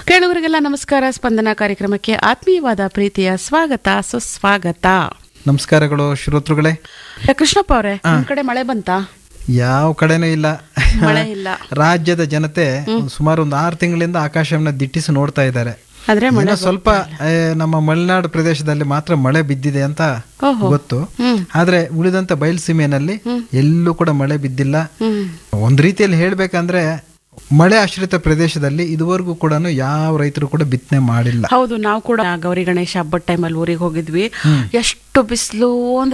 ಕೇಳುವರಿಗೆಲ್ಲ ನಮಸ್ಕಾರ ಸ್ಪಂದನ ಕಾರ್ಯಕ್ರಮಕ್ಕೆ ಆತ್ಮೀಯವಾದ ಪ್ರೀತಿಯ ಸ್ವಾಗತ ಸುಸ್ವಾಗತ ನಮಸ್ಕಾರಗಳು ಶ್ರೋತೃಗಳೇ ಏ, ಕೃಷ್ಣಪ್ಪ ಅವರೇ ನಿಮ್ ಕಡೆ ಮಳೆ ಬಂತಾ ಯಾವ ಕಡೆನೂ ಇಲ್ಲ ಮಳೆ ಇಲ್ಲ ರಾಜ್ಯದ ಜನತೆ ಸುಮಾರು ಒಂದು ಆರು ತಿಂಗಳಿಂದ ಆಕಾಶವನ್ನ ದಿಟ್ಟಿಸಿ ನೋಡ್ತಾ ಇದ್ದಾರೆ ಆದ್ರೆ ಮಳೆ ಏನೋ ಸ್ವಲ್ಪ ಆ, ನಮ್ಮ ಮಲೆನಾಡು ಪ್ರದೇಶದಲ್ಲಿ ಮಾತ್ರ ಮಳೆ ಬಿದ್ದಿದೆ ಅಂತ ಓಹೋ. ಗೊತ್ತು ಹ್ಮ್ ಆದ್ರೆ ಉಳಿದಂತ ಬಯಲುಸೀಮೆಯಲ್ಲಿ ಎಲ್ಲೂ ಕೂಡ ಮಳೆ ಬಿದ್ದಿಲ್ಲ ಹ್ಮ್ ಒಂದ್ ರೀತಿಯಲ್ಲಿ ಹೇಳ್ಬೇಕಂದ್ರೆ ಮಳೆ ಆಶ್ರಿತ ಪ್ರದೇಶದಲ್ಲಿ ಇದುವರೆಗೂ ಕೂಡ ಯಾವ ರೈತರು ಕೂಡ ಬಿತ್ತನೆ ಮಾಡಿಲ್ಲ ಹೌದು ನಾವು ಕೂಡ ಗೌರಿ ಗಣೇಶ ಹಬ್ಬದ ಟೈಮಲ್ಲಿ ಊರಿಗೆ ಹೋಗಿದ್ವಿ ಎಷ್ಟು ಬಿಸಿಲು